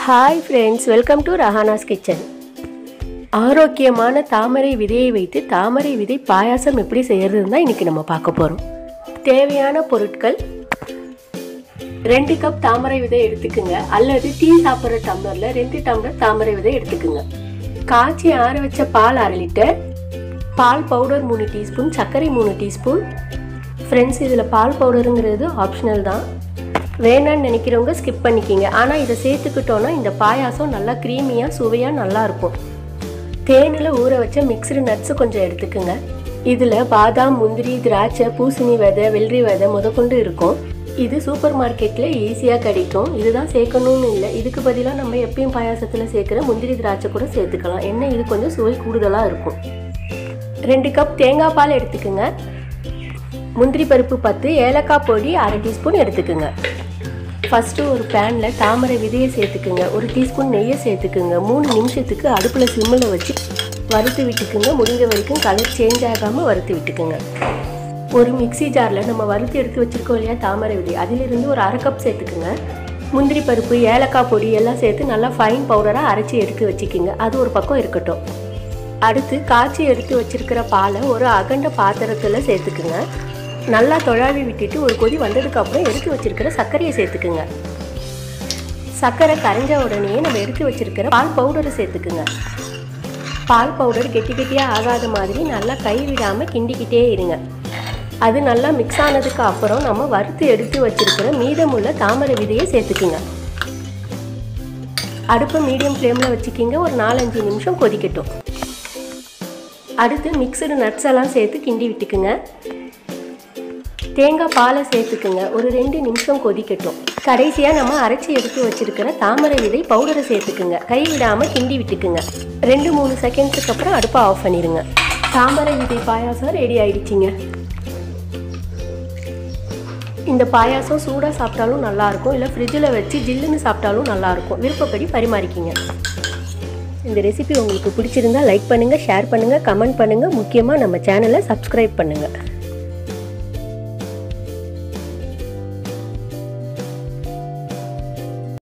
hi friends welcome to Rahana's kitchen ஆரோக்கியமான தாமரை விதையை வைத்து தாமரை விதை பாயாசம் எப்படி செய்யறதுன்னு தான் இன்னைக்கு நம்ம பார்க்க போகிறோம் தேவையான பொருட்கள் ரெண்டு கப் தாமரை விதை எடுத்துக்குங்க அல்லது டீ சாப்பிட்ற டம்ளரில் ரெண்டு டம்ளர் தாமரை விதை எடுத்துக்குங்க காய்ச்சி ஆற வச்ச பால் அரை லிட்டர் பால் பவுடர் மூணு டீஸ்பூன் சர்க்கரை மூணு டீஸ்பூன் ஃப்ரெண்ட்ஸ் இதில் பால் பவுடருங்கிறது ஆப்ஷனல் தான் வேணான்னு நினைக்கிறவங்க ஸ்கிப் பண்ணிக்கிங்க ஆனால் இதை சேர்த்துக்கிட்டோன்னா இந்த பாயாசம் நல்லா க்ரீமியாக சுவையாக நல்லா இருக்கும் தேனில் ஊற வச்ச மிக்ஸ்டு நட்ஸு கொஞ்சம் எடுத்துக்குங்க இதில் பாதாம் முந்திரி திராட்சை பூசணி விதை வெள்ளரி விதை முதற்கொண்டு இருக்கும் இது சூப்பர் மார்க்கெட்டில் ஈஸியாக கிடைக்கும் இதுதான் சேர்க்கணும்னு இல்லை இதுக்கு பதிலாக நம்ம எப்பயும் பாயாசத்தில் சேர்க்குற முந்திரி திராட்சை கூட சேர்த்துக்கலாம் என்ன இது கொஞ்சம் சுவை கூடுதலாக இருக்கும் ரெண்டு கப் தேங்காய் பால் எடுத்துக்குங்க முந்திரி பருப்பு பத்து ஏலக்காய் பொடி அரை டீஸ்பூன் எடுத்துக்குங்க ஃபஸ்ட்டு ஒரு பேனில் தாமரை விதையை சேர்த்துக்குங்க ஒரு டீஸ்பூன் நெய்யை சேர்த்துக்குங்க மூணு நிமிஷத்துக்கு அடுப்பில் சிம்மில் வச்சு வறுத்து விட்டுக்குங்க முடிஞ்ச வரைக்கும் கலர் சேஞ்ச் ஆகாமல் வறுத்து விட்டுக்குங்க ஒரு மிக்ஸி ஜாரில் நம்ம வறுத்து எடுத்து வச்சுருக்கோம் இல்லையா தாமரை விதை அதிலிருந்து ஒரு அரை கப் சேர்த்துக்குங்க முந்திரி பருப்பு ஏலக்காய் பொடி எல்லாம் சேர்த்து நல்லா ஃபைன் பவுடராக அரைச்சி எடுத்து வச்சுக்கிங்க அது ஒரு பக்கம் இருக்கட்டும் அடுத்து காய்ச்சி எடுத்து வச்சிருக்கிற பாலை ஒரு அகண்ட பாத்திரத்தில் சேர்த்துக்குங்க நல்லா தொழாவி விட்டுட்டு ஒரு கொதி வந்ததுக்கு அப்புறம் எடுத்து வச்சிருக்கிற சர்க்கரையை சேர்த்துக்குங்க சர்க்கரை கரைஞ்ச உடனே நம்ம எடுத்து வச்சிருக்கிற பால் பவுடரை சேர்த்துக்குங்க பால் பவுடர் கெட்டி கெட்டியாக ஆகாத மாதிரி நல்லா கை விடாமல் கிண்டிக்கிட்டே இருங்க அது நல்லா மிக்ஸ் ஆனதுக்கு அப்புறம் நம்ம வறுத்து எடுத்து வச்சிருக்கிற மீதமுள்ள தாமரை விதையை சேர்த்துக்குங்க அடுப்பை மீடியம் ஃப்ளேமில் வச்சுக்கிங்க ஒரு நாலஞ்சு நிமிஷம் கொதிக்கட்டும் அடுத்து மிக்சடு நட்ஸ் எல்லாம் சேர்த்து கிண்டி விட்டுக்குங்க தேங்காய் பாலை சேர்த்துக்குங்க ஒரு ரெண்டு நிமிஷம் கொதிக்கட்டும் கடைசியாக நம்ம அரைச்சி எடுத்து வச்சிருக்கிற தாமரை விதை பவுடரை சேர்த்துக்குங்க கை விடாமல் கிண்டி விட்டுக்குங்க ரெண்டு மூணு செகண்ட்ஸுக்கு அப்புறம் அடுப்பை ஆஃப் பண்ணிடுங்க தாமரை விதை பாயாசம் ரெடி ஆயிடுச்சிங்க இந்த பாயாசம் சூடாக சாப்பிட்டாலும் நல்லாயிருக்கும் இல்லை ஃப்ரிட்ஜில் வச்சு ஜில்லுன்னு சாப்பிட்டாலும் நல்லாயிருக்கும் விருப்பப்படி பரிமாறிக்கிங்க இந்த ரெசிபி உங்களுக்கு பிடிச்சிருந்தா லைக் பண்ணுங்கள் ஷேர் பண்ணுங்கள் கமெண்ட் பண்ணுங்கள் முக்கியமாக நம்ம சேனலை சப்ஸ்கிரைப் பண்ணுங்கள்